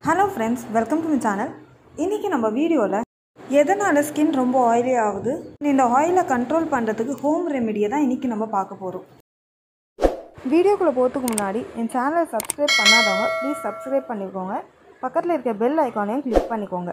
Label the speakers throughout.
Speaker 1: hello friends welcome to my channel இன்றைக்கி நம்ம வீடியோவில் எதனால் ஸ்கின் ரொம்ப ஆயிலி ஆகுது இந்த ஆயிலை கண்ட்ரோல் பண்ணுறதுக்கு ஹோம் ரெமெடியை தான் இன்றைக்கி நம்ம பார்க்க போகிறோம் வீடியோக்குள்ளே போகிறதுக்கு முன்னாடி என் சேனலை சப்ஸ்கிரைப் பண்ணாதவங்க ப்ளீஸ் சப்ஸ்கிரைப் பண்ணிக்கோங்க பக்கத்தில் இருக்க பெல் ஐக்கானையும் கிளிக் பண்ணிக்கோங்க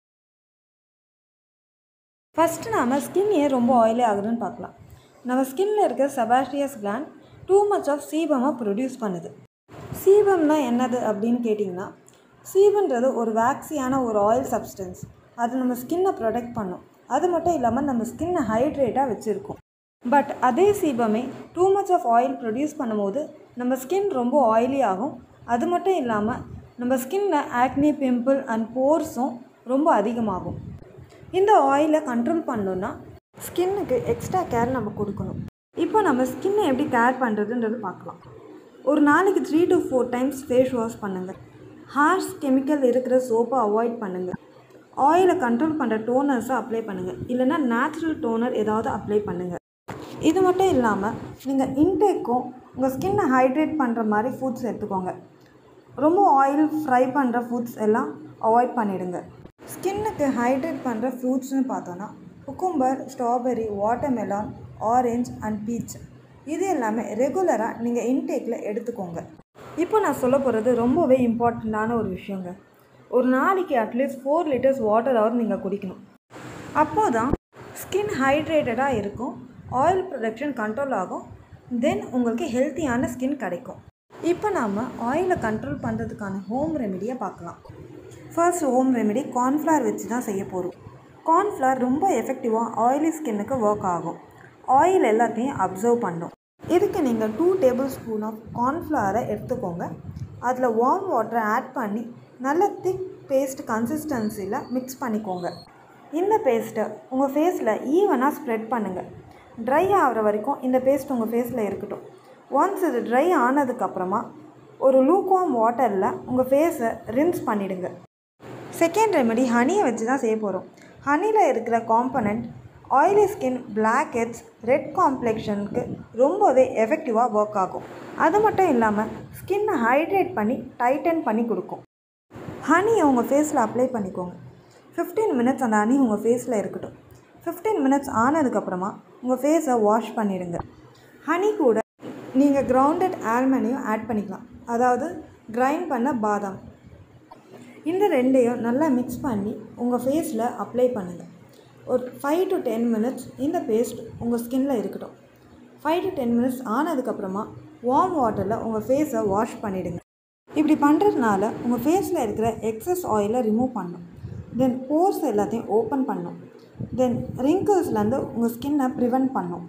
Speaker 1: ஃபஸ்ட்டு நாம் ஸ்கின் ஏன் ரொம்ப ஆயிலி ஆகுதுன்னு பார்க்கலாம் நம்ம ஸ்கின்னில் இருக்க sebaceous gland too much of சீபமாக ப்ரொடியூஸ் பண்ணுது சீபம்னா என்னது அப்படின்னு கேட்டிங்கன்னா சீபன்றது ஒரு வேக்சியான ஒரு ஆயில் சப்ஸ்டன்ஸ் அது நம்ம ஸ்கின்னை ப்ரொடெக்ட் பண்ணும் அது மட்டும் இல்லாமல் நம்ம ஸ்கின்னை ஹைட்ரேட்டாக வச்சுருக்கும் பட் அதே சீபமே too much of oil produce பண்ணும்போது நம்ம ஸ்கின் ரொம்ப ஆயிலி ஆகும் அது மட்டும் இல்லாமல் நம்ம ஸ்கின்னில் ஆக்னி பிம்பிள் அண்ட் போர்ஸும் ரொம்ப அதிகமாகும் இந்த ஆயிலை கண்ட்ரோல் பண்ணணுன்னா ஸ்கின்னுக்கு எக்ஸ்ட்ரா கேர் நம்ம கொடுக்கணும் இப்போ நம்ம ஸ்கின்னை எப்படி கேர் பண்ணுறதுன்றது பார்க்கலாம் ஒரு நாளைக்கு three to four times face wash பண்ணுங்கள் ஹார்ஷ் கெமிக்கல் இருக்கிற சோப்பை அவாய்ட் பண்ணுங்கள் ஆயிலை கண்ட்ரோல் பண்ணுற டோனர்ஸை அப்ளை பண்ணுங்கள் இல்லைன்னா நேச்சுரல் டோனர் ஏதாவது அப்ளை பண்ணுங்கள் இது மட்டும் இல்லாமல் நீங்கள் இன்டேக்கும் உங்கள் ஸ்கின்னை ஹைட்ரேட் பண்ணுற மாதிரி ஃபுட்ஸ் எடுத்துக்கோங்க ரொம்ப ஆயில் ஃப்ரை பண்ணுற ஃபுட்ஸ் எல்லாம் அவாய்ட் பண்ணிடுங்க ஸ்கின்னுக்கு ஹைட்ரேட் பண்ணுற ஃப்ரூட்ஸ்னு பார்த்தோன்னா cucumber strawberry watermelon orange and peach இது எல்லாமே ரெகுலராக நீங்கள் இன்டேக்கில் எடுத்துக்கோங்க இப்போ நான் சொல்ல போகிறது ரொம்பவே இம்பார்ட்டண்ட்டான ஒரு விஷயங்க ஒரு நாளைக்கு அட்லீஸ்ட் ஃபோர் லிட்டர்ஸ் வாட்டர் அவர் நீங்கள் குடிக்கணும் அப்போ தான் ஸ்கின் ஹைட்ரேட்டடாக இருக்கும் ஆயில் ப்ரொடக்ஷன் கண்ட்ரோல் ஆகும் தென் உங்களுக்கு ஹெல்த்தியான ஸ்கின் கிடைக்கும் இப்போ நாம் ஆயிலை கண்ட்ரோல் பண்ணுறதுக்கான ஹோம் ரெமெடியை பார்க்கலாம் ஃபர்ஸ்ட் ஹோம் ரெமெடி கார்ன்ஃப்ளவர் வச்சு தான் செய்ய போகிறோம் கார்ன்ஃப்ளவர் ரொம்ப எஃபெக்டிவாக ஆயிலி ஸ்கின்னுக்கு ஒர்க் ஆகும் ஆயில் எல்லாத்தையும் அப்சர்வ் பண்ணும் இதுக்கு நீங்கள் டூ டேபிள் ஸ்பூன் ஆஃப் கார்ன்ஃப்ளவரை எடுத்துக்கோங்க அதில் வார்ம் வாட்டரை ஆட் பண்ணி நல்ல திக் பேஸ்ட் கன்சிஸ்டன்சியில் மிக்ஸ் பண்ணிக்கோங்க இந்த பேஸ்ட்டை உங்கள் ஃபேஸில் ஈவனாக ஸ்ப்ரெட் பண்ணுங்கள் ட்ரை ஆகிற வரைக்கும் இந்த பேஸ்ட் உங்கள் ஃபேஸில் இருக்கட்டும் ஒன்ஸ் இது ட்ரை ஆனதுக்கப்புறமா ஒரு லூக்வாம் வாட்டரில் உங்கள் ஃபேஸை ரின்ஸ் பண்ணிவிடுங்க செகண்ட் ரெமெடி ஹனியை வச்சு தான் செய்ய போகிறோம் ஹனியில் இருக்கிற component oily skin black heads red காம்ப்ளெக்ஷனுக்கு ரொம்பவே எஃபெக்டிவாக ஒர்க் ஆகும் அது மட்டும் இல்லாமல் ஸ்கின்னை ஹைட்ரேட் பண்ணி டைட்டன் பண்ணி கொடுக்கும் ஹனியை உங்கள் ஃபேஸில் அப்ளை பண்ணிக்கோங்க ஃபிஃப்டீன் மினிட்ஸ் அந்த ஹனி உங்கள் ஃபேஸில் இருக்கட்டும் ஃபிஃப்டீன் மினிட்ஸ் ஆனதுக்கப்புறமா உங்கள் ஃபேஸை வாஷ் பண்ணிவிடுங்க ஹனி கூட நீங்கள் கிரவுண்டட் ஆல்மண்டையும் ஆட் பண்ணிக்கலாம் அதாவது கிரைண்ட் பண்ண பாதாம் இந்த ரெண்டையும் நல்லா மிக்ஸ் பண்ணி உங்கள் ஃபேஸில் அப்ளை பண்ணுங்கள் ஒரு ஃபைவ் டு டென் மினிட்ஸ் இந்த பேஸ்ட் உங்கள் ஸ்கின்ல இருக்கட்டும் ஃபைவ் டு டென் மினிட்ஸ் ஆனதுக்கப்புறமா வார்ம் வாட்டரில் உங்கள் ஃபேஸை வாஷ் பண்ணிவிடுங்க இப்படி பண்ணுறதுனால உங்கள் ஃபேஸில் இருக்கிற எக்ஸஸ் ஆயிலை ரிமூவ் பண்ணும் தென் போர்ஸ் எல்லாத்தையும் ஓப்பன் பண்ணும் தென் ரிங்கிள்ஸ்லேருந்து உங்கள் ஸ்கின்னை ப்ரிவெண்ட் பண்ணும்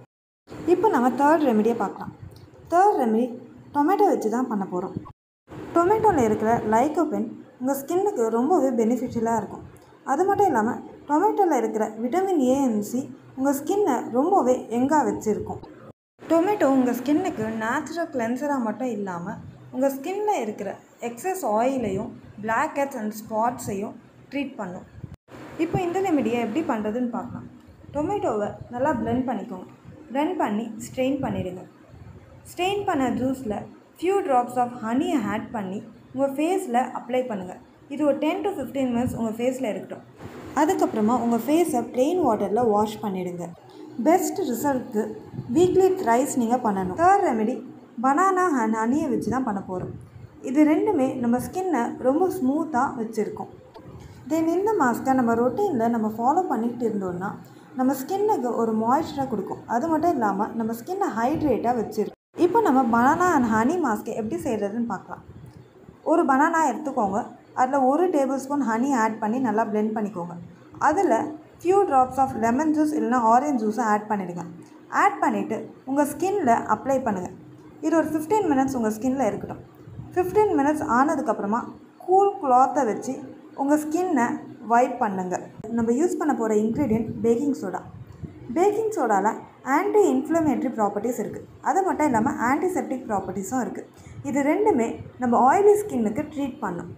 Speaker 1: இப்போ நம்ம தேர்ட் ரெமெடியை பார்க்கலாம் தேர்ட் ரெமெடி டொமேட்டோ வச்சு தான் பண்ண போகிறோம் டொமேட்டோவில் இருக்கிற லைக்கோபென் உங்கள் ஸ்கின்னுக்கு ரொம்பவே பெனிஃபிஷியலாக இருக்கும் அது மட்டும் இல்லாமல் டொமேட்டோவில் இருக்கிற விட்டமின் ஏ அண்ட் சி உங்கள் ஸ்கின்னை ரொம்பவே எங்காக வச்சுருக்கும் டொமேட்டோ உங்கள் ஸ்கின்னுக்கு நேச்சுரல் கிளென்சராக மட்டும் இல்லாமல் உங்கள் ஸ்கின்ல இருக்கிற எக்ஸஸ் ஆயிலையும் பிளாக் ஹெட்ஸ் அண்ட் ஸ்பாட்ஸையும் ட்ரீட் பண்ணும் இப்போ இந்த ரெமெடியை எப்படி பண்ணுறதுன்னு பார்க்கலாம் டொமேட்டோவை நல்லா blend பண்ணிக்கோங்க blend பண்ணி ஸ்ட்ரெயின் பண்ணிடுங்க ஸ்ட்ரெயின் பண்ண ஜூஸில் ஃபியூ ட்ராப்ஸ் ஆஃப் ஹனியை ஆட் பண்ணி உங்கள் ஃபேஸில் அப்ளை பண்ணுங்கள் இது ஒரு டென் டு ஃபிஃப்டீன் மினிட்ஸ் உங்கள் ஃபேஸில் இருக்கட்டும் அதுக்கப்புறமா உங்கள் ஃபேஸை ப்ளெயின் வாட்டரில் வாஷ் பண்ணிடுங்க பெஸ்ட் ரிசல்ட்க்கு வீக்லி த்ரைஸ் நீங்கள் பண்ணணும் தேர்ட் ரெமெடி பனானா அண்ட் ஹனியை வச்சு தான் பண்ண போகிறோம் இது ரெண்டுமே நம்ம ஸ்கின்னை ரொம்ப ஸ்மூத்தாக வச்சுருக்கோம் தென் இந்த மாஸ்க்கை நம்ம ரொட்டீனில் நம்ம ஃபாலோ பண்ணிக்கிட்டு இருந்தோம்னா நம்ம ஸ்கின்னுக்கு ஒரு மாய்ஸ்சரை கொடுக்கும் அது மட்டும் இல்லாமல் நம்ம ஸ்கின்னை ஹைட்ரேட்டாக வச்சுருக்கோம் இப்போ நம்ம பனானா அண்ட் ஹனி மாஸ்க்கை எப்படி செய்கிறதுன்னு பார்க்கலாம் ஒரு பனானா எடுத்துக்கோங்க அதில் ஒரு டேபிள் ஸ்பூன் ஹனி ஆட் பண்ணி நல்லா blend பண்ணிக்கோங்க அதில் few drops of lemon juice இல்லைனா ஆரஞ்ச் ஜூஸை ஆட் பண்ணிவிடுங்க ஆட் பண்ணிவிட்டு உங்கள் ஸ்கின்ல அப்ளை பண்ணுங்கள் இது ஒரு ஃபிஃப்டீன் மினிட்ஸ் உங்கள் ஸ்கின்ல இருக்கட்டும் ஃபிஃப்டீன் மினிட்ஸ் ஆனதுக்கப்புறமா கூல் கிளாத்தை வச்சு உங்கள் ஸ்கின்னை வைப் பண்ணுங்கள் நம்ம யூஸ் பண்ண போகிற இன்க்ரீடியன்ட் பேக்கிங் சோடா பேக்கிங் சோடாவில் ஆன்டி இன்ஃப்ளமேட்ரி ப்ராப்பர்ட்டிஸ் இருக்குது அது மட்டும் இல்லாமல் ஆன்டிசெப்டிக் ப்ராப்பர்ட்டிஸும் இருக்குது இது ரெண்டுமே நம்ம ஆயிலி ஸ்கின்னுக்கு ட்ரீட் பண்ணும்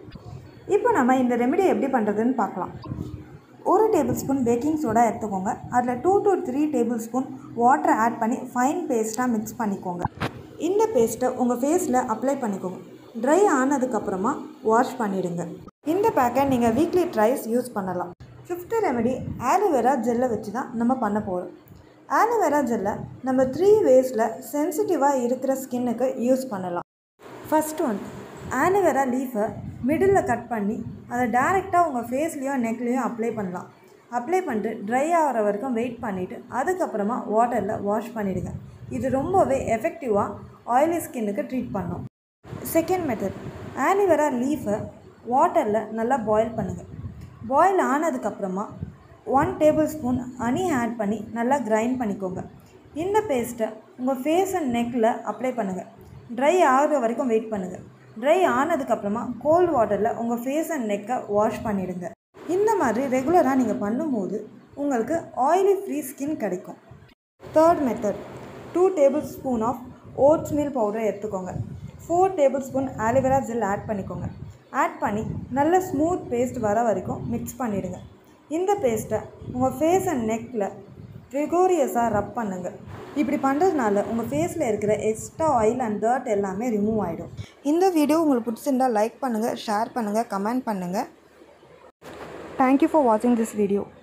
Speaker 1: இப்போ நம்ம இந்த ரெமெடி எப்படி பண்ணுறதுன்னு பார்க்கலாம் ஒரு டேபிள் ஸ்பூன் பேக்கிங் சோடா எடுத்துக்கோங்க அதில் two to three table spoon வாட்டரை ஆட் பண்ணி ஃபைன் பேஸ்ட்டாக மிக்ஸ் பண்ணிக்கோங்க இந்த பேஸ்ட்டை உங்கள் ஃபேஸில் அப்ளை பண்ணிக்கோங்க ட்ரை ஆனதுக்கப்புறமா வாஷ் பண்ணிவிடுங்க இந்த பேக்கை நீங்கள் வீக்லி ட்ரைஸ் யூஸ் பண்ணலாம் ஃபிஃப்த்து ரெமெடி ஆலோவேரா ஜெல்லை வச்சு தான் நம்ம பண்ண போகிறோம் ஆலோவேரா ஜெல்லை நம்ம த்ரீ வேஸில் சென்சிட்டிவாக இருக்கிற ஸ்கின்னுக்கு யூஸ் பண்ணலாம் ஃபஸ்ட் ஒன் ஆலோவேரா லீஃபை மிடில் கட் பண்ணி அதை டேரெக்டாக உங்கள் ஃபேஸ்லேயோ நெக்லேயோ அப்ளை பண்ணலாம் அப்ளை பண்ணிட்டு ட்ரை ஆகிற வரைக்கும் வெயிட் பண்ணிவிட்டு அதுக்கப்புறமா வாட்டரில் வாஷ் பண்ணிவிடுங்க இது ரொம்பவே எஃபெக்டிவாக ஆயிலி ஸ்கின்னுக்கு ட்ரீட் பண்ணும் செகண்ட் மெத்தட் ஆலிவேரா லீஃபை வாட்டரில் நல்லா பாயில் பண்ணுங்கள் பாயில் ஆனதுக்கப்புறமா one table spoon honey add பண்ணி நல்லா கிரைண்ட் பண்ணிக்கோங்க இந்த பேஸ்ட்டை உங்கள் ஃபேஸ் அண்ட் நெக்கில் அப்ளை பண்ணுங்கள் ட்ரை ஆகிற வரைக்கும் வெயிட் பண்ணுங்கள் ட்ரை ஆனதுக்கப்புறமா கோல்ட் வாட்டரில் உங்கள் ஃபேஸ் அண்ட் நெக்கை வாஷ் பண்ணிவிடுங்க இந்த மாதிரி ரெகுலராக நீங்கள் பண்ணும்போது உங்களுக்கு ஆயிலி ஃப்ரீ ஸ்கின் கிடைக்கும் third method two table spoon of oats meal powder எடுத்துக்கோங்க four table spoon aloe vera gel add பண்ணிக்கோங்க ஆட் பண்ணி நல்ல ஸ்மூத் பேஸ்ட் வர வரைக்கும் மிக்ஸ் பண்ணிவிடுங்க இந்த பேஸ்ட்டை உங்கள் ஃபேஸ் அண்ட் நெக்கில் விகோரியஸாக ரப் பண்ணுங்கள் இப்படி பண்ணுறதுனால உங்கள் ஃபேஸில் இருக்கிற எக்ஸ்ட்ரா ஆயில் அண்ட் டர்ட் எல்லாமே ரிமூவ் ஆகிடும் இந்த வீடியோ உங்களுக்கு பிடிச்சிருந்தால் லைக் பண்ணுங்கள் ஷேர் பண்ணுங்கள் கமெண்ட் பண்ணுங்கள் தேங்க்யூ ஃபார் வாட்சிங் திஸ் வீடியோ